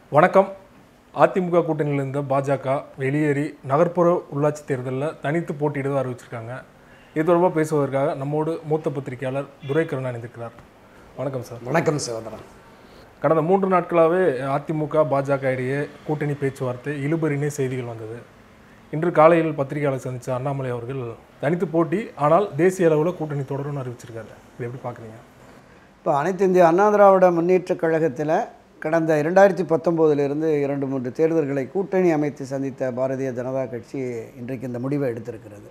வணக்கம் அதிமுக கூட்டணியில் இருந்த பாஜக வெளியேறி நகர்ப்புற உள்ளாட்சி தேர்தலில் தனித்து போட்டியிடுவதாக அறிவிச்சிருக்காங்க இது தொடர்பாக பேசுவதற்காக நம்மோடு மூத்த பத்திரிகையாளர் துரைக்கருண் இணைந்திருக்கிறார் வணக்கம் சார் வணக்கம் சகோதரன் கடந்த மூன்று நாட்களாகவே அதிமுக பாஜக இடையே கூட்டணி பேச்சுவார்த்தை இழுபறினே செய்திகள் வந்தது இன்று காலையில் பத்திரிகையாளர் சந்தித்த அண்ணாமலை அவர்கள் தனித்து போட்டி ஆனால் தேசிய அளவில் கூட்டணி தொடரும்னு அறிவிச்சிருக்காரு இது எப்படி பார்க்குறீங்க இப்போ அனைத்து இந்திய அண்ணா திராவிட முன்னேற்றக் கழகத்தில் கடந்த இரண்டாயிரத்தி பத்தொம்போதிலிருந்து இரண்டு மூன்று தேர்தல்களை கூட்டணி அமைத்து சந்தித்த பாரதிய ஜனதா கட்சி இன்றைக்கு இந்த முடிவை எடுத்திருக்கிறது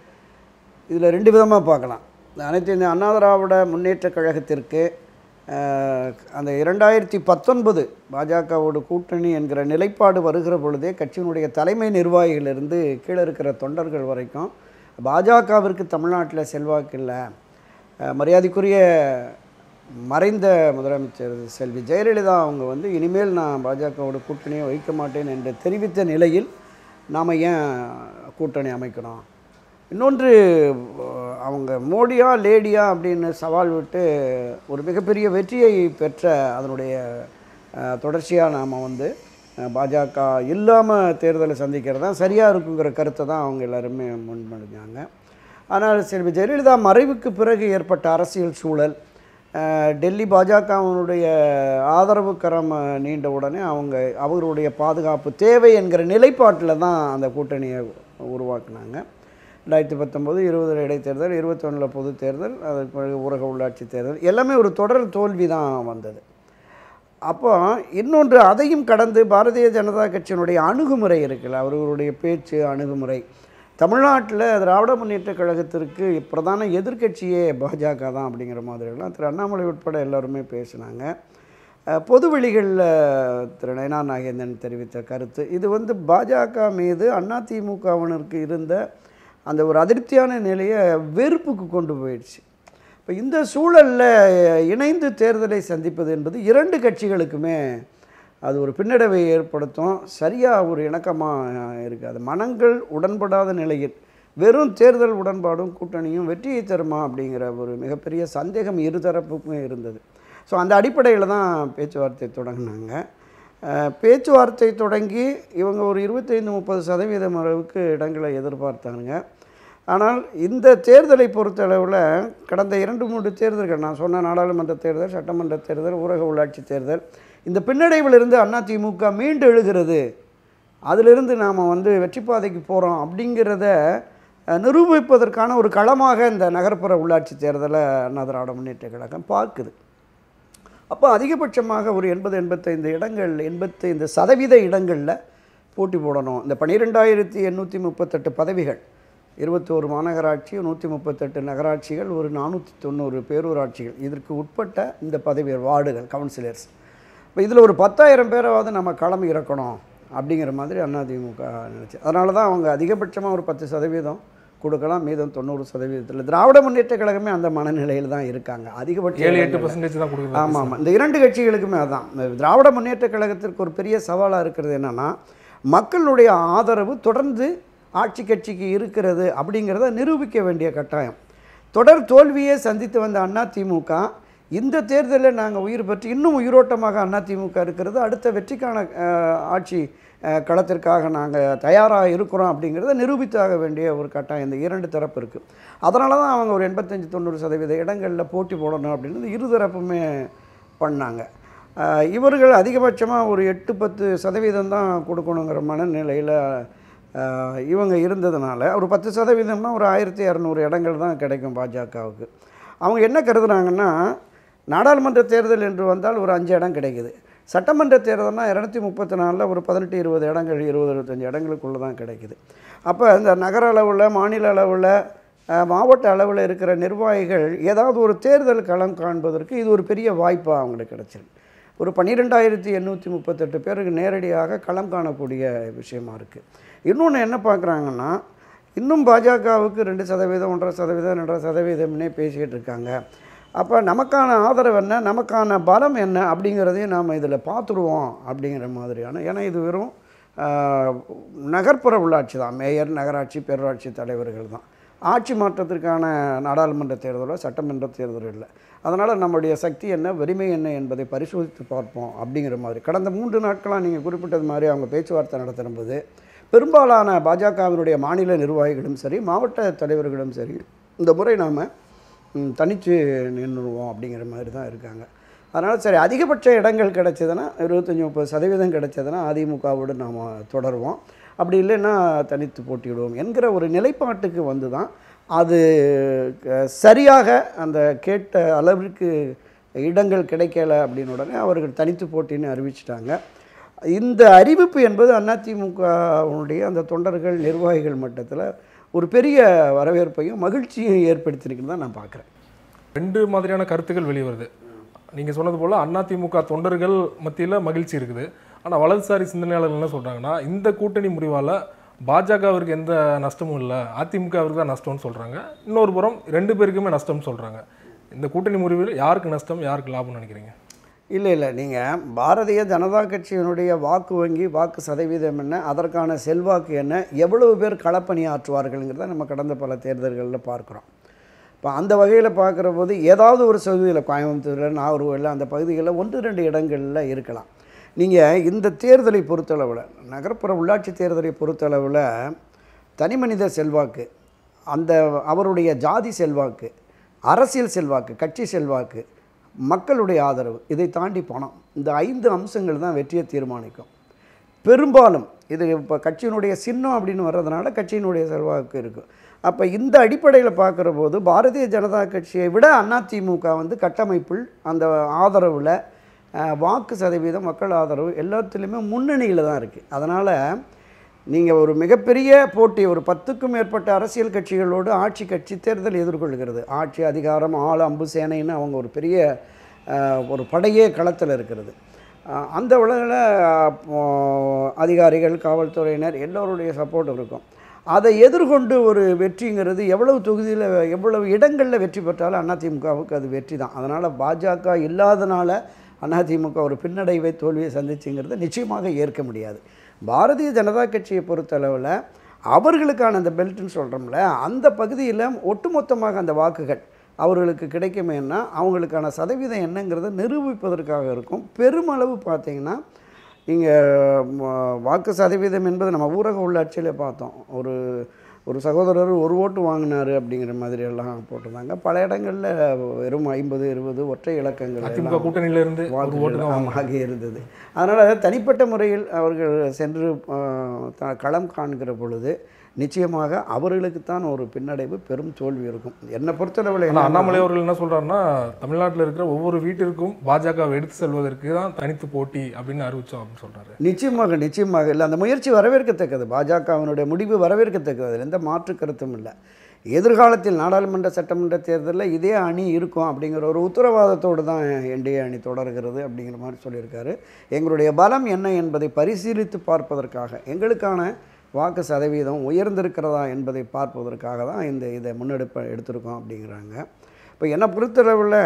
இதில் ரெண்டு விதமாக பார்க்கலாம் இந்த அனைத்து இந்திய அண்ணா திராவிட முன்னேற்றக் கழகத்திற்கு அஹ், அந்த இரண்டாயிரத்தி பத்தொன்பது பாஜகவோடு கூட்டணி என்கிற நிலைப்பாடு வருகிற பொழுதே கட்சியினுடைய தலைமை நிர்வாகிகளிலிருந்து கீழே இருக்கிற தொண்டர்கள் வரைக்கும் பாஜகவிற்கு தமிழ்நாட்டில் செல்வாக்கு இல்லை அஹ், மரியாதைக்குரிய மறைந்த முதலமைச்சர் செல்வி ஜெயலலிதா அவங்க வந்து இனிமேல் நான் பாஜகவோட கூட்டணியை வைக்க மாட்டேன் என்று தெரிவித்த நிலையில் நாம் ஏன் கூட்டணி அமைக்கணும் இன்னொன்று அஹ், அவங்க மோடியா லேடியா அப்படின்னு சவால் விட்டு ஒரு மிகப்பெரிய வெற்றியை பெற்ற அதனுடைய தொடர்ச்சியாக நாம் வந்து அஹ், பாஜக இல்லாமல் தேர்தலை சந்திக்கிறது தான் சரியாக இருக்குங்கிற கருத்தை தான் அவங்க எல்லாருமே முன்மொழிஞ்சாங்க ஆனால் செல்வி ஜெயலலிதா மறைவுக்கு பிறகு ஏற்பட்ட அரசியல் சூழல் அஹ், டெல்லி பாஜகவினுடைய ஆதரவு கரம் அஹ், நீண்ட உடனே அவங்க அவர்களுடைய பாதுகாப்பு தேவை என்கிற நிலைப்பாட்டில் தான் அந்த கூட்டணியை உருவாக்குனாங்க ரெண்டாயிரத்தி பத்தொம்போது இருபதில் இடைத்தேர்தல் இருபத்தொன்னில் பொது தேர்தல் அதற்கு பிறகு ஊரக உள்ளாட்சி தேர்தல் எல்லாமே ஒரு தொடர் தோல்வி தான் வந்தது அப்போ இன்னொன்று அதையும் கடந்து பாரதிய ஜனதா கட்சியினுடைய அணுகுமுறை இருக்குல்ல அவர்களுடைய பேச்சு அணுகுமுறை தமிழ்நாட்டில் திராவிட முன்னேற்றக் கழகத்திற்கு பிரதான எதிர்க்கட்சியே பாஜக தான் அப்படிங்கிற மாதிரிலாம் திரு அண்ணாமலை உட்பட எல்லாருமே பேசினாங்க அஹ், பொதுவெளிகளில் திரு நயனா நாகேந்திரன் தெரிவித்த கருத்து இது வந்து பாஜக மீது அதிமுகவினருக்கு இருந்த அந்த ஒரு அதிருப்தியான நிலையை வெறுப்புக்கு கொண்டு போயிடுச்சு இப்போ இந்த சூழலில் இணைந்து தேர்தலை சந்திப்பது என்பது இரண்டு கட்சிகளுக்குமே அது ஒரு பின்னடைவை ஏற்படுத்தும் சரியாக ஒரு இணக்கமாக இருக்காது மனங்கள் உடன்படாத நிலையில் வெறும் தேர்தல் உடன்பாடும் கூட்டணியும் வெற்றியை தருமா அப்படிங்கிற ஒரு மிகப்பெரிய சந்தேகம் இருதரப்புக்குமே இருந்தது ஸோ அந்த அடிப்படையில் தான் பேச்சுவார்த்தை தொடங்கினாங்க அஹ், பேச்சுவார்த்தை தொடங்கி இவங்க ஒரு இருபத்தைந்து முப்பது சதவீதம் அளவுக்கு இடங்களை எதிர்பார்த்தாங்க ஆனால் இந்த தேர்தலை பொறுத்தளவில் கடந்த இரண்டு மூன்று தேர்தல்கள் நான் சொன்ன நாடாளுமன்ற தேர்தல் சட்டமன்ற தேர்தல் ஊரக உள்ளாட்சி தேர்தல் இந்த பின்னடைவிலிருந்து அதிமுக மீண்டு எழுகிறது அதிலிருந்து நாம் வந்து வெற்றி பாதைக்கு போகிறோம் அப்படிங்கிறத அஹ், நிரூபிப்பதற்கான ஒரு களமாக இந்த நகர்ப்புற உள்ளாட்சி தேர்தலை அண்ணா திராவிட முன்னேற்ற கழகம் பார்க்குது அப்போ அதிகபட்சமாக ஒரு எண்பது எண்பத்தைந்து இடங்கள் எண்பத்தைந்து சதவீத இடங்களில் போட்டி போடணும் இந்த பன்னிரெண்டாயிரத்தி எண்ணூற்றி முப்பத்தெட்டு பதவிகள் இருபத்தோரு மாநகராட்சி நூற்றி முப்பத்தெட்டு நகராட்சிகள் ஒரு நானூற்றி தொண்ணூறு பேரூராட்சிகள் இதற்கு உட்பட்ட இந்த பதவி வார்டுகள் கவுன்சிலர்ஸ் இப்போ இதில் ஒரு பத்தாயிரம் பேராவது நம்ம களம் இறக்கணும் அப்படிங்கிற மாதிரி அதிமுக நினச்சி அதனால தான் அவங்க அதிகபட்சமாக ஒரு பத்து சதவீதம் கொடுக்கலாம் மீதம் தொண்ணூறு சதவீதத்தில் திராவிட முன்னேற்ற கழகமே அந்த மனநிலையில் தான் இருக்காங்க அதிகபட்ச ஏழு எட்டு இடங்கள்ல. பர்சன்டேஜ் தான் கொடுக்குறாங்க ஆமாம் ஆமாம் இந்த இரண்டு கட்சிகளுக்குமே அதான் இந்த திராவிட முன்னேற்ற கழகத்திற்கு ஒரு பெரிய சவாலாக இருக்கிறது என்னென்னா மக்களுடைய ஆதரவு தொடர்ந்து ஆட்சி கட்சிக்கு இருக்கிறது அப்படிங்கிறத நிரூபிக்க வேண்டிய கட்டாயம் தொடர் தோல்வியை சந்தித்து வந்த அண்ணா திமுக இந்த தேர்தலில் நாங்கள் உயிர் பெற்று இன்னும் உயிரோட்டமாக அண்ணா திமுக இருக்கிறது அடுத்த வெற்றிக்கான அஹ், ஆட்சி அஹ், களத்திற்காக நாங்கள் தயாராக இருக்கிறோம் அப்படிங்கிறத நிரூபித்தாக வேண்டிய ஒரு கட்டாயம் இந்த இரண்டு தரப்பு இருக்குது அதனால தான் அவங்க ஒரு எண்பத்தஞ்சு தொண்ணூறு சதவீத இடங்களில் போட்டி போடணும் அப்படின்னு இருதரப்புமே பண்ணாங்க அஹ், இவர்கள் அதிகபட்சமாக ஒரு எட்டு பத்து சதவீதம் தான் கொடுக்கணுங்கிற மனநிலையில் அஹ், இவங்க இருந்ததுனால ஒரு பத்து சதவீதம்னா ஒரு ஆயிரத்தி இரநூறு இடங்கள் தான் கிடைக்கும் பாஜகவுக்கு அவங்க என்ன கருதுனாங்கன்னா நாடாளுமன்ற தேர்தல் என்று வந்தால் ஒரு அஞ்சு இடம் கிடைக்குது சட்டமன்ற தேர்தல்னா இரநூத்தி முப்பத்தி நாலில் ஒரு பதினெட்டு இருபது இடங்கள் இருபது இருபத்தஞ்சி இடங்களுக்குள்ளே தான் கிடைக்குது அப்போ இந்த நகர அளவில் மாநில அளவில் அஹ், மாவட்ட அளவில் இருக்கிற நிர்வாகிகள் ஏதாவது ஒரு தேர்தல் களம் காண்பதற்கு இது ஒரு பெரிய வாய்ப்பாக அவங்களுக்கு கிடச்சிருக்கு ஒரு பன்னிரெண்டாயிரத்தி எண்ணூற்றி முப்பத்தெட்டு பேருக்கு நேரடியாக களம் காணக்கூடிய விஷயமா இருக்குது இன்னொன்று என்ன பார்க்குறாங்கன்னா இன்னும் பாஜகவுக்கு ரெண்டு சதவீதம் ஒன்றரை சதவீதம் ரெண்டரை சதவீதம்னே பேசிக்கிட்டு இருக்காங்க அப்போ நமக்கான ஆதரவு என்ன நமக்கான பலம் என்ன அப்படிங்கிறதையும் நாம் இதில் பார்த்துருவோம் அப்படிங்கிற மாதிரியான ஏன்னா இது வெறும் ஆஹ், நகர்ப்புற உள்ளாட்சி தான் மேயர் நகராட்சி பேரூராட்சி தலைவர்கள் தான் ஆட்சி மாற்றத்திற்கான நாடாளுமன்ற தேர்தலோ சட்டமன்ற தேர்தலோ இல்லை அதனால் நம்முடைய சக்தி என்ன வலிமை என்ன என்பதை பரிசோதித்து பார்ப்போம் அப்படிங்கிற மாதிரி கடந்த மூன்று நாட்களாக நீங்கள் குறிப்பிட்டது மாதிரி அவங்க பேச்சுவார்த்தை நடத்தும்போது பெரும்பாலான பாஜகவினுடைய மாநில நிர்வாகிகளும் சரி மாவட்ட தலைவர்களும் சரி இந்த முறை நாம் தனித்து நின்றுடுவோம் அப்படிங்கிற மாதிரி தான் இருக்காங்க அதனால் சரி அதிகபட்ச இடங்கள் கிடைச்சதுன்னா இருபத்தஞ்சி முப்பது சதவீதம் கிடைச்சதுன்னா அதிமுகவோடு நாம் தொடருவோம் அப்படி இல்லைன்னா தனித்து போட்டியிடுவோம் என்கிற ஒரு நிலைப்பாட்டுக்கு வந்து தான் அது க- சரியாக அந்த கேட்ட அளவிற்கு இடங்கள் கிடைக்கல அப்படின்னு உடனே அவர்கள் தனித்து போட்டின்னு அறிவிச்சிட்டாங்க இந்த அறிவிப்பு என்பது அதிமுகவுடைய அந்த தொண்டர்கள் நிர்வாகிகள் மட்டத்தில் ஒரு பெரிய வரவேற்பையும் மகிழ்ச்சியும் ஏற்படுத்தியிருக்குன்னு தான் நான் பார்க்குறேன் ரெண்டு மாதிரியான கருத்துக்கள் வெளியே வருது நீங்கள் சொன்னது போல் அதிமுக தொண்டர்கள் மத்தியில் மகிழ்ச்சி இருக்குது ஆனால் வலதுசாரி சிந்தனையாளர்கள் என்ன சொல்கிறாங்கன்னா இந்த கூட்டணி முடிவால் பாஜகவிற்கு எந்த நஷ்டமும் இல்லை அதிமுகவிற்கு தான் நஷ்டம்னு சொல்கிறாங்க இன்னொரு புறம் ரெண்டு பேருக்குமே நஷ்டம்னு சொல்கிறாங்க இந்த கூட்டணி முடிவில் யாருக்கு நஷ்டம் யாருக்கு லாபம்னு நினைக்கிறீங்க இல்லை இல்லை நீங்கள் பாரதிய ஜனதா கட்சியினுடைய வாக்கு வங்கி வாக்கு சதவீதம் என்ன அதற்கான செல்வாக்கு என்ன எவ்வளவு பேர் களப்பணி ஆற்றுவார்கள்ங்கிறத நம்ம கடந்த பல தேர்தல்களில் பார்க்குறோம் இப்போ அந்த வகையில் பார்க்குற போது ஏதாவது ஒரு சதவீதியில் கோயம்புத்தூரில் நாகர்கோவில் அந்த பகுதிகளில் ஒன்று ரெண்டு இடங்களில் இருக்கலாம் நீங்கள் இந்த தேர்தலை பொறுத்தளவில் நகர்ப்புற உள்ளாட்சி தேர்தலை பொறுத்தளவில் தனிமனித செல்வாக்கு அந்த அவருடைய ஜாதி செல்வாக்கு அரசியல் செல்வாக்கு கட்சி செல்வாக்கு மக்களுடைய ஆதரவு இதை தாண்டி பணம் இந்த ஐந்து அம்சங்கள் தான் வெற்றியை தீர்மானிக்கும் பெரும்பாலும் இது இப்போ கட்சியினுடைய சின்னம் அப்படின்னு வர்றதுனால கட்சியினுடைய செல்வாக்கு இருக்கும் அப்போ இந்த அடிப்படையில் பார்க்குற போது பாரதிய ஜனதா கட்சியை விட அதிமுக வந்து கட்டமைப்பில் அந்த ஆதரவில் அஹ், வாக்கு சதவீதம் மக்கள் ஆதரவு எல்லாத்துலேயுமே முன்னணியில் தான் இருக்குது அதனால் நீங்கள் ஒரு மிகப்பெரிய போட்டி ஒரு பத்துக்கும் மேற்பட்ட அரசியல் கட்சிகளோடு ஆட்சி கட்சி தேர்தல் எதிர்கொள்கிறது ஆட்சி அதிகாரம் ஆள் அம்பு சேனைன்னு அவங்க ஒரு பெரிய அஹ், ஒரு படையே களத்தில் இருக்கிறது அஹ், அந்த உலகில் அதிகாரிகள் காவல்துறையினர் எல்லோருடைய சப்போர்ட் இருக்கும் அதை எதிர்கொண்டு ஒரு வெற்றிங்கிறது எவ்வளவு தொகுதியில் எவ்வளவு இடங்களில் வெற்றி பெற்றாலும் அதிமுகவுக்கு அது வெற்றி தான் அதனால் பாஜக இல்லாதனால அதிமுக ஒரு பின்னடைவை தோல்வியை சந்திச்சுங்கிறத நிச்சயமாக ஏற்க முடியாது பாரதிய ஜனதா கட்சியை பொறுத்தளவில் அவர்களுக்கான அந்த பெல்ட்னு சொல்கிறோம்ல அந்த பகுதியில் ஒட்டுமொத்தமாக அந்த வாக்குகள் அவர்களுக்கு கிடைக்குமேன்னா அவங்களுக்கான சதவீதம் என்னங்கிறத நிரூபிப்பதற்காக இருக்கும் பெருமளவு பார்த்தீங்கன்னா இங்கே வாக்கு சதவீதம் என்பது நம்ம ஊரக உள்ளாட்சியிலே பார்த்தோம் ஒரு ஒரு சகோதரர் ஒரு ஓட்டு வாங்கினாரு அப்படிங்கிற மாதிரி எல்லாம் போட்டிருந்தாங்க பல இடங்களில் வெறும் ஐம்பது இருபது ஒற்றை இலக்கங்கள் அதிமுக எல்லாம் கூட்டணியில இருந்து ஒரு ஓட்டு வாக்குகள் தான் ஆமாக இருந்தது அதனால் தனிப்பட்ட முறையில் அவர்கள் சென்று ஆஹ், த- களம் காண்கிற பொழுது நிச்சயமாக அவர்களுக்குத்தான் ஒரு பின்னடைவு பெரும் தோல்வி இருக்கும் என்னை பொறுத்தளவில் ஆனா என்ன அண்ணாமலை அவர்கள் என்ன சொல்றாருன்னா தமிழ்நாட்டில் இருக்கிற ஒவ்வொரு வீட்டிற்கும் பாஜக எடுத்து செல்வதற்கு தான் தனித்து போட்டி அப்படின்னு அறிவிச்சோம் அப்படின்னு சொல்றாரு நிச்சயமாக நிச்சயமாக இல்லை அந்த முயற்சி வரவேற்கத்தக்கது பாஜகவினுடைய முடிவு வரவேற்கத்தக்கது அதில் எந்த மாற்று கருத்தும் இல்லை எதிர்காலத்தில் நாடாளுமன்ற சட்டமன்ற தேர்தலில் இதே அணி இருக்கும் அப்படிங்கிற ஒரு உத்தரவாதத்தோடு தான் என்டிஏ அணி தொடர்கிறது அப்படிங்கிற மாதிரி சொல்லியிருக்காரு எங்களுடைய பலம் என்ன என்பதை பரிசீலித்து பார்ப்பதற்காக எங்களுக்கான வாக்கு சதவீதம் உயர்ந்திருக்கிறதா என்பதை பார்ப்பதற்காக தான் இந்த இதை முன்னெடுப்பை எடுத்திருக்கோம் அப்படிங்கிறாங்க இப்போ என்னை பொறுத்தளவில்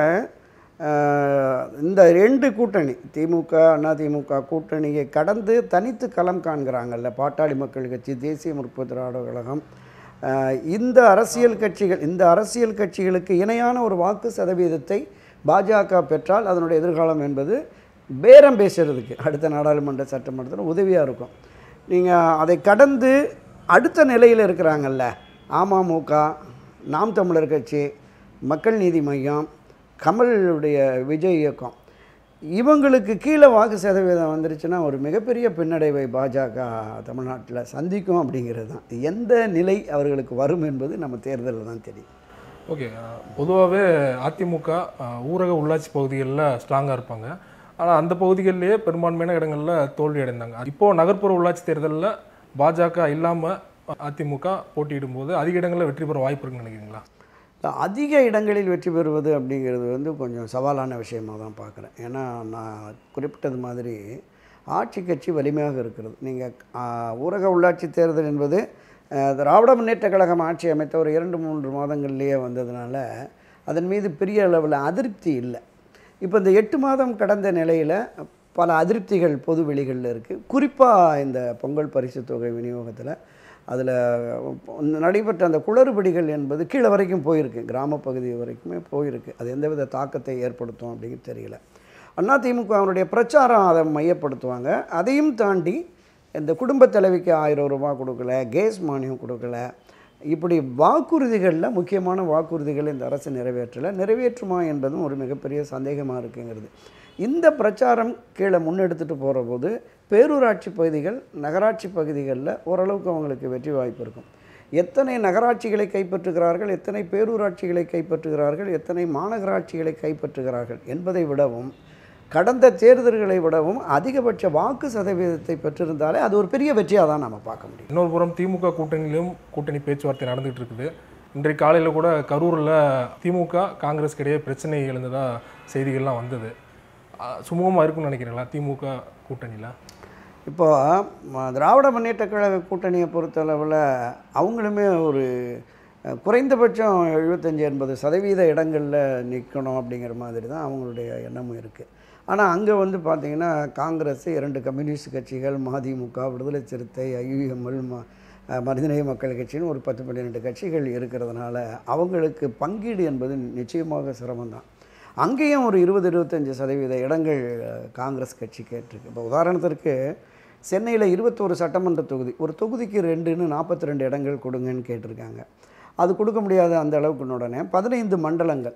ஆஹ், இந்த ரெண்டு கூட்டணி திமுக அதிமுக கூட்டணியை கடந்து தனித்து களம் காண்கிறாங்கல்ல பாட்டாளி மக்கள் கட்சி தேசிய முற்போக்கு திராவிட கழகம் ஆஹ், இந்த அரசியல் கட்சிகள் இந்த அரசியல் கட்சிகளுக்கு இணையான ஒரு வாக்கு சதவீதத்தை பாஜக பெற்றால் அதனுடைய எதிர்காலம் என்பது பேரம் பேசுறதுக்கு அடுத்த நாடாளுமன்ற சட்டமன்றத்தில் உதவியாக இருக்கும் நீங்கள் அதை கடந்து அடுத்த நிலையில் இருக்கிறாங்கல்ல அமமுக நாம் தமிழர் கட்சி மக்கள் நீதி மையம் கமலுடைய விஜய் இயக்கம் இவங்களுக்கு கீழே வாக்கு சதவீதம் வந்துருச்சுன்னா ஒரு மிகப்பெரிய பின்னடைவை பாஜக தமிழ்நாட்டில் சந்திக்கும் அப்படிங்கிறது தான் எந்த நிலை அவர்களுக்கு வரும் என்பது நம்ம தேர்தலில் தான் தெரியும் ஓகே பொதுவாகவே அதிமுக அஹ், ஊரக உள்ளாட்சி பகுதிகளில் ஸ்ட்ராங்காக இருப்பாங்க ஆனால் அந்த பகுதிகளிலேயே பெரும்பான்மையான இடங்களில் தோல்வி அடைந்தாங்க இப்போது நகர்ப்புற உள்ளாட்சி தேர்தலில் பாஜக இல்லாமல் அதிமுக போட்டியிடும் போது அதிக இடங்களில் வெற்றி பெற வாய்ப்பு இருக்குன்னு நினைக்கிறீங்களா அதிக இடங்களில் வெற்றி பெறுவது அப்படிங்கிறது வந்து கொஞ்சம் சவாலான விஷயமாக தான் பார்க்குறேன் ஏன்னா நான் குறிப்பிட்டது மாதிரி ஆட்சி கட்சி வலிமையாக இருக்கிறது நீங்கள் ஊரக உள்ளாட்சி தேர்தல் என்பது அஹ், திராவிட முன்னேற்ற கழகம் ஆட்சி அமைத்த ஒரு இரண்டு மூன்று மாதங்கள்லேயே வந்ததுனால அதன் மீது பெரிய அளவில் அதிருப்தி இல்லை இப்போ இந்த எட்டு மாதம் கடந்த நிலையில் பல அதிருப்திகள் பொது வெளிகளில் இருக்குது குறிப்பாக இந்த பொங்கல் பரிசு தொகை விநியோகத்தில் அதில் நடைபெற்ற அந்த குளறுபடிகள் என்பது கீழே வரைக்கும் போயிருக்கு கிராம பகுதி வரைக்குமே போயிருக்கு அது எந்தவித தாக்கத்தை ஏற்படுத்தும் அப்படிங்கிறது தெரியல அதிமுக அவருடைய பிரச்சாரம் அதை மையப்படுத்துவாங்க அதையும் தாண்டி இந்த குடும்ப தலைவிக்கு ஆயிரம் ரூபாய் கொடுக்கல கேஸ் மானியம் கொடுக்கல இப்படி வாக்குறுதிகளில் முக்கியமான வாக்குறுதிகளை இந்த அரசு நிறைவேற்றலை நிறைவேற்றுமா என்பதும் ஒரு மிகப்பெரிய சந்தேகமாக இருக்குங்கிறது இந்த பிரச்சாரம் கீழே முன்னெடுத்துட்டு போகிற போது பேரூராட்சி பகுதிகள் நகராட்சி பகுதிகளில் ஓரளவுக்கு அவங்களுக்கு வெற்றி வாய்ப்பு இருக்கும் எத்தனை நகராட்சிகளை கைப்பற்றுகிறார்கள் எத்தனை பேரூராட்சிகளை கைப்பற்றுகிறார்கள் எத்தனை மாநகராட்சிகளை கைப்பற்றுகிறார்கள் என்பதை விடவும் கடந்த தேர்தல்களை விடவும் அதிகபட்ச வாக்கு சதவீதத்தை பெற்றிருந்தாலே அது ஒரு பெரிய வெற்றியாக தான் நம்ம பார்க்க முடியும் இன்னொரு புறம் திமுக கூட்டணியிலும் கூட்டணி பேச்சுவார்த்தை நடந்துகிட்டு இருக்குது இன்றைக்கு காலையில் கூட கரூரில் திமுக காங்கிரஸ்க்கு இடையே பிரச்சனை எழுந்ததா செய்திகள்லாம் வந்தது சுமூகமாக இருக்கும்னு நினைக்கிறீங்களா திமுக கூட்டணியில் இப்போ ம, திராவிட முன்னேற்ற கழக கூட்டணியை பொறுத்தளவில் அவங்களுமே ஒரு அஹ், குறைந்தபட்சம் எழுபத்தஞ்சி எண்பது சதவீத இடங்களில் நிற்கணும் அப்படிங்கிற மாதிரி தான் அவங்களுடைய எண்ணமும் இருக்குது ஆனால் அங்கே வந்து பார்த்திங்கன்னா காங்கிரஸ் இரண்டு கம்யூனிஸ்ட் கட்சிகள் மதிமுக விடுதலை சிறுத்தை ஐயுஎம்எல் ம அஹ், மனிதநேய மக்கள் கட்சின்னு ஒரு பத்து பன்னிரெண்டு கட்சிகள் இருக்கிறதுனால அவங்களுக்கு பங்கீடு என்பது நிச்சயமாக சிரமம்தான் அங்கேயும் ஒரு இருபது இருபத்தஞ்சி சதவீத இடங்கள் அஹ், காங்கிரஸ் கட்சி கேட்டிருக்கு இப்போ உதாரணத்திற்கு சென்னையில் இருபத்தோரு சட்டமன்ற தொகுதி ஒரு தொகுதிக்கு ரெண்டுன்னு நாற்பத்தி ரெண்டு இடங்கள் கொடுங்கன்னு கேட்டிருக்காங்க அது கொடுக்க முடியாத அந்த அளவுக்கு உடனே பதினைந்து மண்டலங்கள்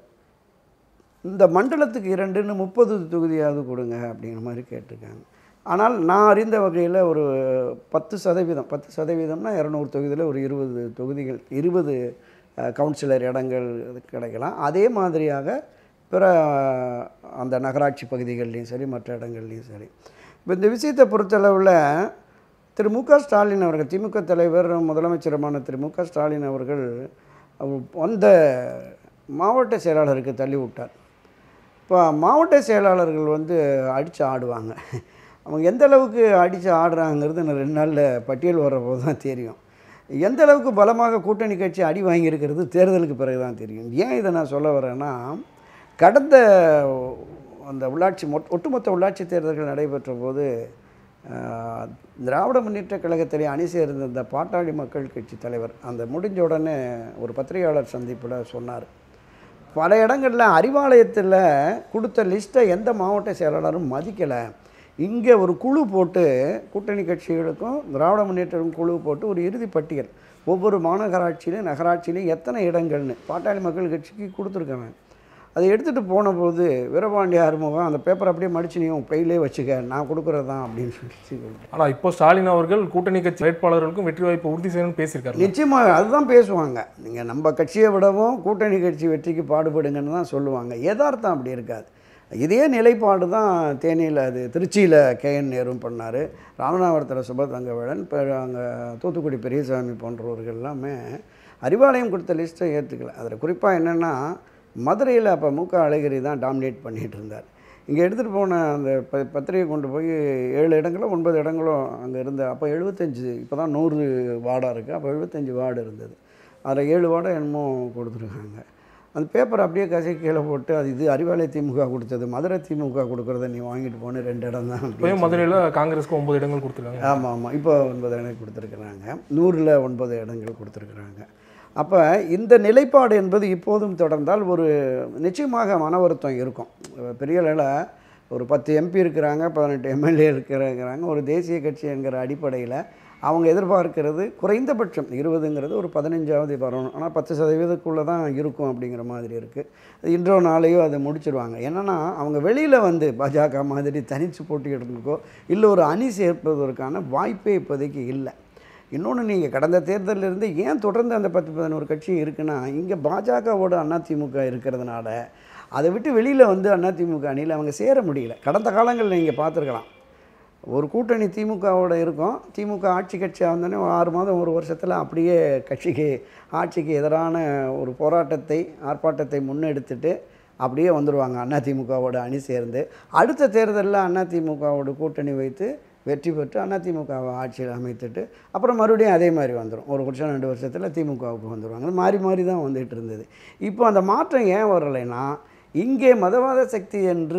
இந்த மண்டலத்துக்கு இரண்டுன்னு முப்பது தொகுதியாவது கொடுங்க அப்படிங்கிற மாதிரி கேட்டிருக்காங்க ஆனால் நான் அறிந்த வகையில் ஒரு பத்து சதவீதம் பத்து சதவீதம்னா இரநூறு தொகுதியில் ஒரு இருபது தொகுதிகள் இருபது அஹ், கவுன்சிலர் இடங்கள் கிடைக்கலாம் அதே மாதிரியாக பிற அஹ், அந்த நகராட்சி பகுதிகள்லையும் சரி மற்ற இடங்கள்லையும் சரி இப்போ இந்த விஷயத்தை பொறுத்தளவில் திரு மு க ஸ்டாலின் அவர்கள் திமுக தலைவர் முதலமைச்சருமான திரு மு க ஸ்டாலின் அவர்கள் அவர் வந்த மாவட்ட செயலாளருக்கு தள்ளி விட்டார் இப்போ மாவட்ட செயலாளர்கள் வந்து அடித்து ஆடுவாங்க அவங்க எந்த அளவுக்கு அடித்து ஆடுறாங்கிறது நான் ரெண்டு நாளில் பட்டியல் வர்றபோது தான் தெரியும் எந்த அளவுக்கு பலமாக கூட்டணி கட்சி அடி வாங்கியிருக்கிறது தேர்தலுக்கு பிறகு தான் தெரியும் ஏன் இதை நான் சொல்ல வரேன்னா கடந்த அந்த உள்ளாட்சி மொட் ஒட்டுமொத்த உள்ளாட்சி தேர்தல்கள் நடைபெற்ற போது ஆஹ், திராவிட முன்னேற்ற கழகத்திலே அணி சேர்ந்த இந்த பாட்டாளி மக்கள் கட்சி தலைவர் அந்த முடிஞ்ச உடனே ஒரு பத்திரிகையாளர் சந்திப்பில் சொன்னார் பல இடங்களில் அறிவாலயத்தில் கொடுத்த லிஸ்ட்டை எந்த மாவட்ட செயலாளரும் மதிக்கலை இங்கே ஒரு குழு போட்டு கூட்டணி கட்சிகளுக்கும் திராவிட முன்னேற்றம் குழு போட்டு ஒரு இறுதி பட்டியல் ஒவ்வொரு மாநகராட்சியிலும் நகராட்சியிலையும் எத்தனை இடங்கள்னு பாட்டாளி மக்கள் கட்சிக்கு கொடுத்துருக்காங்க அதை எடுத்துகிட்டு போனபோது வீரபாண்டிய ஆறுமுகம் அந்த பேப்பரை அப்படியே மடிச்சு நீ உன் பையிலே வச்சுக்க நான் கொடுக்குறது தான் அப்படின்னு சொல்லி ஆனால் இப்போ ஸ்டாலின் அவர்கள் கூட்டணி கட்சி வேட்பாளர்களுக்கும் வெற்றி வாய்ப்பை உறுதி செய்யணும்னு பேசியிருக்காரு நிச்சயமாக அதுதான் பேசுவாங்க நீங்கள் நம்ம கட்சியை விடவும் கூட்டணி கட்சி வெற்றிக்கு பாடுபடுங்கன்னு தான் சொல்லுவாங்க யதார்த்தம் அப்படி இருக்காது இதே நிலைப்பாடு தான் தேனியில் அது திருச்சியில் கேஎன் நேரும் பண்ணார் ராமநாதபுரத்தில் சுபதங்கவேலன் இப்போ அங்கே தூத்துக்குடி பெரியசாமி போன்றவர்கள் எல்லாமே அறிவாலயம் கொடுத்த லிஸ்ட்டை ஏற்றுக்கல அதில் குறிப்பாக என்னென்னா மதுரையில் அப்போ மு க அழகிரி தான் டாமினேட் பண்ணிகிட்டு இருந்தார் இங்கே எடுத்துகிட்டு போன அந்த ப பத்திரிகை கொண்டு போய் ஏழு இடங்களோ ஒன்பது இடங்களோ அங்கே இருந்த அப்போ எழுபத்தஞ்சு இப்போ தான் நூறு வார்டாக இருக்குது அப்போ எழுபத்தஞ்சு வார்டு இருந்தது அதில் ஏழு வார்டை என்னமோ கொடுத்துருக்காங்க அந்த பேப்பர் அப்படியே கசை கீழே போட்டு அது இது அறிவாலய திமுக கொடுத்தது மதுரை திமுக கொடுக்குறத நீ வாங்கிட்டு போன ரெண்டு இடம் தான் இப்போயும் மதுரையில் காங்கிரஸ்க்கு ஒன்பது இடங்கள் கொடுத்துருக்காங்க ஆமாம் ஆமாம் இப்போ ஒன்பது இடங்கள் கொடுத்துருக்குறாங்க நூறில் ஒன்பது இடங்கள் கொடுத்துருக்குறாங்க அப்போ இந்த நிலைப்பாடு என்பது இப்போதும் தொடர்ந்தால் ஒரு நிச்சயமாக மன வருத்தம் இருக்கும் பெரிய அளவில் ஒரு பத்து எம்பி இருக்கிறாங்க பதினெட்டு எம்எல்ஏ இருக்கிறாங்க ஒரு தேசிய கட்சி என்கிற அடிப்படையில் அவங்க எதிர்பார்க்கிறது குறைந்தபட்சம் இருபதுங்கிறது ஒரு பதினஞ்சாவது வரணும் ஆனால் பத்து சதவீதத்துக்குள்ளே தான் இருக்கும் அப்படிங்கிற மாதிரி இருக்குது இன்றோ நாளையோ அதை முடிச்சிருவாங்க என்னென்னா அவங்க வெளியில் வந்து பாஜக மாதிரி தனித்து போட்டியிடுறதுக்கோ இல்லை ஒரு அணி சேர்ப்பதற்கான வாய்ப்பே இப்போதைக்கு இல்லை இன்னொன்று நீங்கள் கடந்த தேர்தலில் இருந்து ஏன் தொடர்ந்து அந்த பத்து பதினோரு கட்சி இருக்குன்னா இங்கே பாஜகவோட அதிமுக இருக்கிறதுனால அதை விட்டு வெளியில் வந்து அதிமுக அணியில் அவங்க சேர முடியல கடந்த காலங்களில் நீங்கள் பார்த்துருக்கலாம் ஒரு கூட்டணி திமுகவோட இருக்கும் திமுக ஆட்சி கட்சியாக வந்தோடனே ஒரு ஆறு மாதம் ஒரு வருஷத்தில் அப்படியே கட்சிக்கு ஆட்சிக்கு எதிரான ஒரு போராட்டத்தை ஆர்ப்பாட்டத்தை முன்னெடுத்துட்டு அப்படியே வந்துடுவாங்க அதிமுகவோட அணி சேர்ந்து அடுத்த தேர்தலில் அதிமுகவோட கூட்டணி வைத்து வெற்றி பெற்று அதிமுகவை ஆட்சியில் அமைத்துட்டு அப்புறம் மறுபடியும் அதே மாதிரி வந்துடும் ஒரு வருஷம் ரெண்டு வருஷத்தில் திமுகவுக்கு வந்துடுவாங்க மாறி மாறி தான் வந்துகிட்டு இருந்தது இப்போ அந்த மாற்றம் ஏன் வரலைன்னா இங்கே மதவாத சக்தி என்று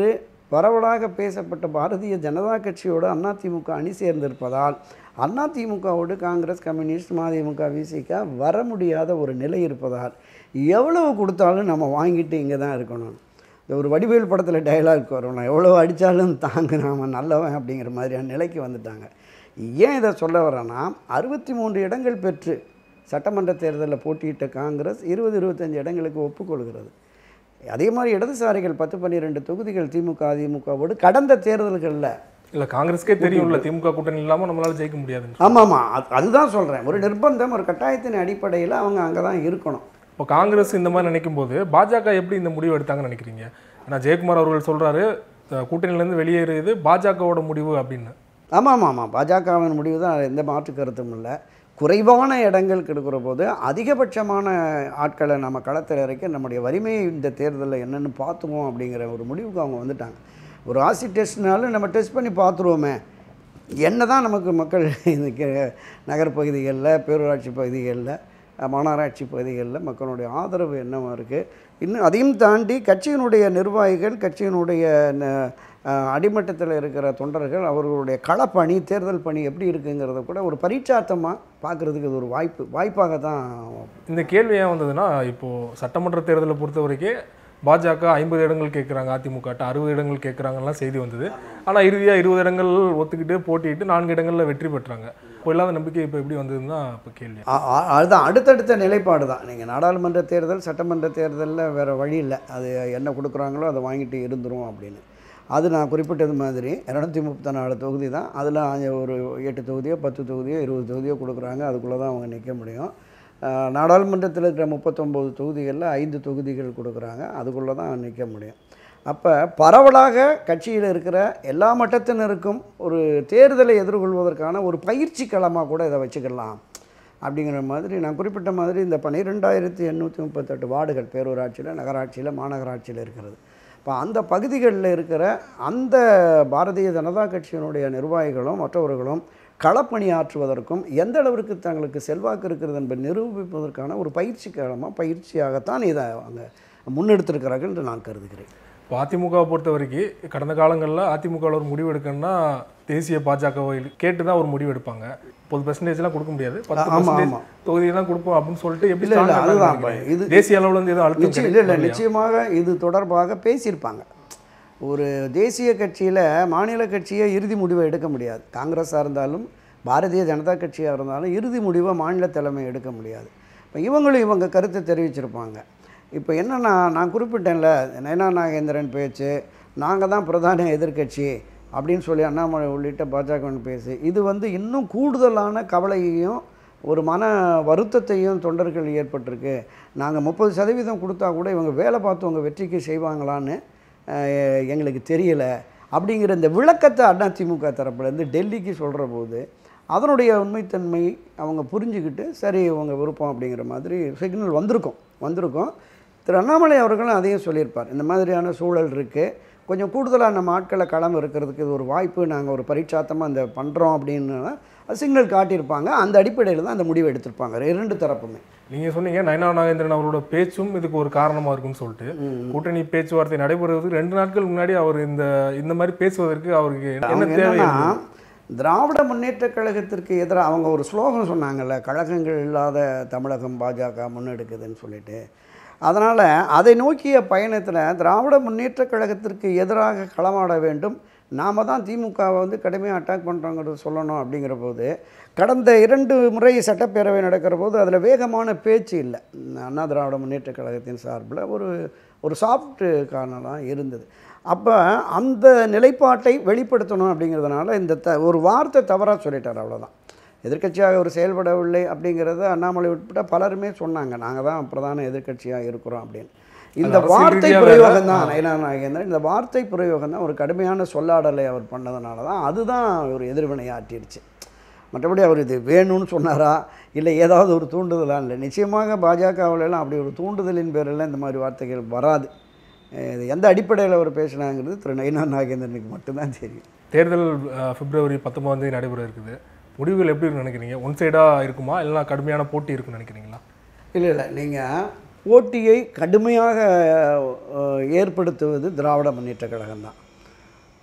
பரவலாக பேசப்பட்ட பாரதிய ஜனதா கட்சியோடு அதிமுக அணி சேர்ந்திருப்பதால் அதிமுகவோடு காங்கிரஸ் கம்யூனிஸ்ட் மதிமுக விசிக வர முடியாத ஒரு நிலை இருப்பதால் எவ்வளவு கொடுத்தாலும் நம்ம வாங்கிட்டு இங்கே தான் இருக்கணும் இந்த ஒரு வடிவேல் படத்தில் டயலாக் வரும் நான் எவ்வளோ அடித்தாலும் தாங்க நாம நல்லவன் அப்படிங்கிற மாதிரியான நிலைக்கு வந்துட்டாங்க ஏன் இதை சொல்ல வரேன்னா அறுபத்தி மூன்று இடங்கள் பெற்று சட்டமன்ற தேர்தலில் போட்டியிட்ட காங்கிரஸ் இருபது இருபத்தஞ்சு இடங்களுக்கு ஒப்புக்கொள்கிறது அதே மாதிரி இடதுசாரிகள் பத்து பன்னிரெண்டு தொகுதிகள் திமுக அதிமுகவோடு கடந்த தேர்தல்களில் இல்ல காங்கிரஸ்க்கே தெரியும்ல திமுக கூட்டணி இல்லாம நம்மளால ஜெயிக்க முடியாதுன்னு ஆமாம் ஆமாம் அது அதுதான் சொல்கிறேன் ஒரு நிர்பந்தம் ஒரு கட்டாயத்தின் அடிப்படையில் அவங்க அங்கே தான் இருக்கணும் இப்போ காங்கிரஸ் இந்த மாதிரி நினைக்கும் போது பாஜக எப்படி இந்த முடிவு எடுத்தாங்கன்னு நினைக்கிறீங்க ஏன்னா ஜெயக்குமார் அவர்கள் சொல்றாரு அஹ், கூட்டணியிலேருந்து வெளியேறியது பாஜகவோட முடிவு அப்படின்னு ஆமாம் ஆமாம் ஆமாம் பாஜகவின் முடிவு தான் எந்த மாற்று கருத்தும் இல்லை குறைவான இடங்கள் கெடுக்கிற போது அதிகபட்சமான ஆட்களை நம்ம களத்தில் இறக்கி நம்முடைய வலிமையை இந்த தேர்தலில் என்னென்னு பார்த்துருவோம் அப்படிங்கிற ஒரு முடிவுக்கு அவங்க வந்துட்டாங்க ஒரு ஆசி டெஸ்ட்னாலும் நம்ம டெஸ்ட் பண்ணி பார்த்துருவோமே என்ன தான் நமக்கு மக்கள் இந்த கே- நகர்ப்பகுதிகளில் பேரூராட்சி பகுதிகளில் அஹ், மாநகராட்சி பகுதிகளில் மக்களுடைய ஆதரவு என்னவா இருக்குது இன்னும் அதையும் தாண்டி கட்சியினுடைய நிர்வாகிகள் கட்சியினுடைய ந- அஹ், அடிமட்டத்தில் இருக்கிற தொண்டர்கள் அவர்களுடைய களப்பணி தேர்தல் பணி எப்படி இருக்குங்கிறத கூட ஒரு பரீட்சார்த்தமாக பார்க்குறதுக்கு இது ஒரு வாய்ப்பு வாய்ப்பாக தான் இந்த கேள்வி ஏன் வந்ததுன்னா இப்போ சட்டமன்ற தேர்தலை பொறுத்த வரைக்கும் பாஜக ஐம்பது இடங்கள் கேட்குறாங்க அதிமுகட்ட அறுபது இடங்கள் கேட்குறாங்கலாம் செய்தி வந்தது ஆனால் இறுதியாக இருபது இடங்கள் ஒத்துக்கிட்டு போட்டியிட்டு நான்கு இடங்களில் வெற்றி பெற்றாங்க இப்போ இல்லாத நம்பிக்கை இப்போ எப்படி வந்ததுன்னு தான் இப்போ கேள்வி அ- அ- அதுதான் அடுத்தடுத்த நிலைப்பாடு தான் நீங்கள் நாடாளுமன்ற தேர்தல் சட்டமன்ற தேர்தலில் வேறு வழி இல்லை அது என்ன கொடுக்குறாங்களோ அதை வாங்கிட்டு இருந்துரும் அப்படின்னு அது நான் குறிப்பிட்டது மாதிரி இரநூத்தி முப்பத்தி நாலு தொகுதி தான் அதில் ஒரு எட்டு தொகுதியோ பத்து தொகுதியோ இருபது தொகுதியோ கொடுக்குறாங்க அதுக்குள்ளே தான் அவங்க நிற்க முடியும் அஹ், நாடாளுமன்றத்தில் இருக்கிற முப்பத்தொம்போது தொகுதிகளில் ஐந்து தொகுதிகள் கொடுக்குறாங்க அதுக்குள்ளே தான் நிற்க முடியும் அப்போ பரவலாக கட்சியில் இருக்கிற எல்லா மட்டத்தினருக்கும் ஒரு தேர்தலை எதிர்கொள்வதற்கான ஒரு பயிற்சி களமாக கூட இதை வச்சுக்கலாம் அப்படிங்கிற மாதிரி நான் குறிப்பிட்ட மாதிரி இந்த பன்னிரெண்டாயிரத்தி எண்ணூற்றி முப்பத்தெட்டு வார்டுகள் பேரூராட்சியில் நகராட்சியில் மாநகராட்சியில் இருக்கிறது இப்போ அந்த பகுதிகளில் இருக்கிற அந்த பாரதிய ஜனதா கட்சியினுடைய நிர்வாகிகளும் மற்றவர்களும் களப்பணியாற்றுவதற்கும் எந்த அளவிற்கு தங்களுக்கு செல்வாக்கு இருக்கிறது என்பதை நிரூபிப்பதற்கான ஒரு பயிற்சி காலமாக பயிற்சியாகத்தான் இதை அவங்க முன்னெடுத்திருக்கிறார்கள் என்று நான் கருதுகிறேன் இப்போ அதிமுகவை பொறுத்த வரைக்கும் கடந்த காலங்களில் அதிமுகவில் ஒரு முடிவு எடுக்கணும்னா தேசிய பாஜகவை கேட்டு தான் ஒரு முடிவு எடுப்பாங்க முப்பது பெர்சன்டேஜ்லாம் கொடுக்க முடியாது பத்து ஆமா, பர்சன்டேஜ் ஆமா. தொகுதி தான் கொடுப்போம் அப்படின்னு சொல்லிட்டு எப்படி இல்லை இல்லை strong ஆ அதுதான் நினைக்கிறீங்க? இப்ப இது தேசிய அளவுல இருந்து எதுவும் அழுத்தம் நிச்சயம் இல்லை இல்லை கிடைக்கலையா? நிச்சயமாக இது தொடர்பாக பேசியிருப்பாங்க ஒரு தேசிய கட்சியில் மாநில கட்சியை இறுதி முடிவை எடுக்க முடியாது காங்கிரஸாக இருந்தாலும் பாரதிய ஜனதா கட்சியாக இருந்தாலும் இறுதி முடிவை மாநில தலைமை எடுக்க முடியாது இப்போ இவங்களும் இவங்க கருத்தை தெரிவிச்சிருப்பாங்க இப்போ என்னன்னா நான் குறிப்பிட்டேன்ல நயனா நாகேந்திரன் பேச்சு நாங்கள் தான் பிரதான எதிர்க்கட்சி அப்படின்னு சொல்லி அண்ணாமலை உள்ளிட்ட பாஜகவின் பேசு இது வந்து இன்னும் கூடுதலான கவலையையும் ஒரு மன வருத்தத்தையும் தொண்டர்கள் ஏற்பட்டிருக்கு நாங்கள் முப்பது சதவீதம் கொடுத்தா கூட இவங்க வேலை பார்த்து உங்கள் வெற்றிக்கு செய்வாங்களான்னு அஹ், எங்களுக்கு தெரியலை அப்படிங்கிற இந்த விளக்கத்தை அதிமுக தரப்புலேருந்து டெல்லிக்கு சொல்கிற போது அதனுடைய உண்மைத்தன்மை அவங்க புரிஞ்சுக்கிட்டு சரி உங்க விருப்பம் அப்படிங்கிற மாதிரி சிக்னல் வந்திருக்கும் வந்திருக்கும் திரு அண்ணாமலை அவர்களும் அதையும் சொல்லியிருப்பார் இந்த மாதிரியான சூழல் இருக்குது கொஞ்சம் கூடுதலாக நம்ம ஆட்களை களம் இருக்கிறதுக்கு இது ஒரு வாய்ப்பு நாங்கள் ஒரு பரீட்சாத்தமாக இந்த பண்ணுறோம் அப்படின்னு சிக்னல் காட்டியிருப்பாங்க அந்த அடிப்படையில் தான் அந்த முடிவு எடுத்திருப்பாங்க இரண்டு தரப்புமே நீங்க சொன்னீங்க நயனா நாகேந்திரன் அவரோட பேச்சும் இதுக்கு ஒரு காரணமா இருக்குன்னு சொல்லிட்டு கூட்டணி பேச்சுவார்த்தை நடைபெறுவதற்கு ரெண்டு நாட்கள் முன்னாடி அவர் இந்த இந்த மாதிரி பேசுவதற்கு அவருக்கு என்ன அவங்க தேவை என்னன்னா இருந்தது? திராவிட முன்னேற்றக் கழகத்திற்கு எதிராக அவங்க ஒரு ஸ்லோகம் சொன்னாங்கல்ல கழகங்கள் இல்லாத தமிழகம் பாஜக முன்னெடுக்குதுன்னு சொல்லிட்டு அதனால் அதை நோக்கிய பயணத்தில் திராவிட முன்னேற்றக் கழகத்திற்கு எதிராக களமாட வேண்டும் நாம தான் திமுகவை வந்து கடுமையாக அட்டாக் பண்ணுறோங்கிறது சொல்லணும் அப்படிங்கிற போது கடந்த இரண்டு முறை சட்டப்பேரவை நடக்கிற போது அதில் வேகமான பேச்சு இல்லை அண்ணா திராவிட முன்னேற்றக் கழகத்தின் சார்பில் ஒரு ஒரு சாஃப்ட் காரணம் இருந்தது அப்போ அந்த நிலைப்பாட்டை வெளிப்படுத்தணும் அப்படிங்கிறதுனால இந்த த ஒரு வார்த்தை தவறாக சொல்லிட்டார் அவ்வளோதான் எதிர்க்கட்சியாக அவர் செயல்படவில்லை அப்படிங்கிறத அண்ணாமலை உட்பட பலருமே சொன்னாங்க நாங்கள் தான் பிரதான எதிர்க்கட்சியாக இருக்கிறோம் அப்படின்னு இந்த அரசியல் வார்த்தை ரீதியா பிரயோகம் வேற- தான் நயனா நாகேந்திரன் இந்த வார்த்தை பிரயோகம் தான் ஒரு கடுமையான சொல்லாடலை அவர் பண்ணதுனால தான் அதுதான் ஒரு எதிர்வினை ஆற்றிடுச்சு மற்றபடி அவர் இது வேணும்னு சொன்னாரா இல்லை ஏதாவது ஒரு தூண்டுதலா இல்லை நிச்சயமாக பாஜகவிலலாம் அப்படி ஒரு தூண்டுதலின் பேரில் இந்த மாதிரி வார்த்தைகள் வராது அஹ் இது எந்த அடிப்படையில் அவர் பேசினாங்கிறது திரு நயினா நாகேந்திரனுக்கு மட்டும்தான் தெரியும் தேர்தல் அஹ், பிப்ரவரி பத்தொன்பதாம் தேதி நடைபெற இருக்குது முடிவுகள் எப்படி இருக்குன்னு நினைக்கிறீங்க ஒன் சைடாக இருக்குமா இல்லைனா கடுமையான போட்டி இருக்குன்னு நினைக்கிறீங்களா இல்லை இல்லை நீங்கள் போட்டியை கடுமையாக அஹ், ஏற்படுத்துவது திராவிட முன்னேற்றக் கழகம் தான்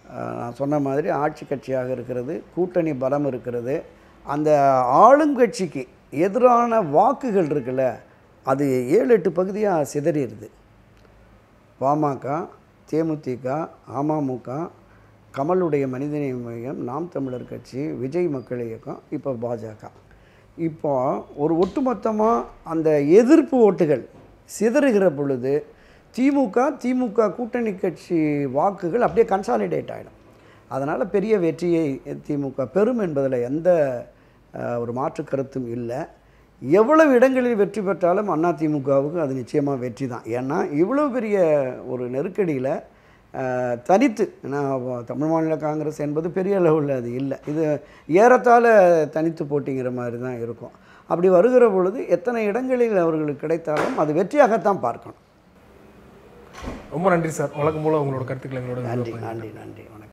அஹ், நான் சொன்ன மாதிரி ஆட்சி கட்சியாக இருக்கிறது கூட்டணி பலம் இருக்கிறது அந்த ஆளுங்கட்சிக்கு எதிரான வாக்குகள் இருக்குல்ல அது ஏழு எட்டு பகுதியாக சிதறிடுது பாமக தேமுதிக அமமுக கமலுடைய மனிதநேய மையம் நாம் தமிழர் கட்சி விஜய் மக்கள் இயக்கம் இப்போ பாஜக இப்போ ஒரு ஒட்டுமொத்தமாக அந்த எதிர்ப்பு ஓட்டுகள் சிதறுகிற பொழுது திமுக திமுக கூட்டணி கட்சி வாக்குகள் அப்படியே கன்சாலிடேட் ஆகிடும் அதனால் பெரிய வெற்றியை திமுக பெறும் என்பதில் எந்த அஹ், ஒரு மாற்று கருத்தும் இல்லை எவ்வளவு இடங்களில் வெற்றி பெற்றாலும் அதிமுகவுக்கு அது நிச்சயமாக வெற்றி தான் ஏன்னா இவ்வளோ பெரிய ஒரு நெருக்கடியில் அஹ், தனித்து ஏன்னா அவ- தமிழ் மாநில காங்கிரஸ் என்பது பெரிய அளவில் அது இல்லை இது ஏறத்தாழ தனித்து போட்டிங்கிற மாதிரி தான் இருக்கும் அப்படி வருகிற பொழுது எத்தனை இடங்களில் அவர்களுக்கு கிடைத்தாலும் அது வெற்றியாகத்தான் பார்க்கணும் ரொம்ப நன்றி சார் வழக்கம் போல உங்களோட கருத்துக்களை எங்களோட நன்றி நன்றி நன்றி வணக்கம்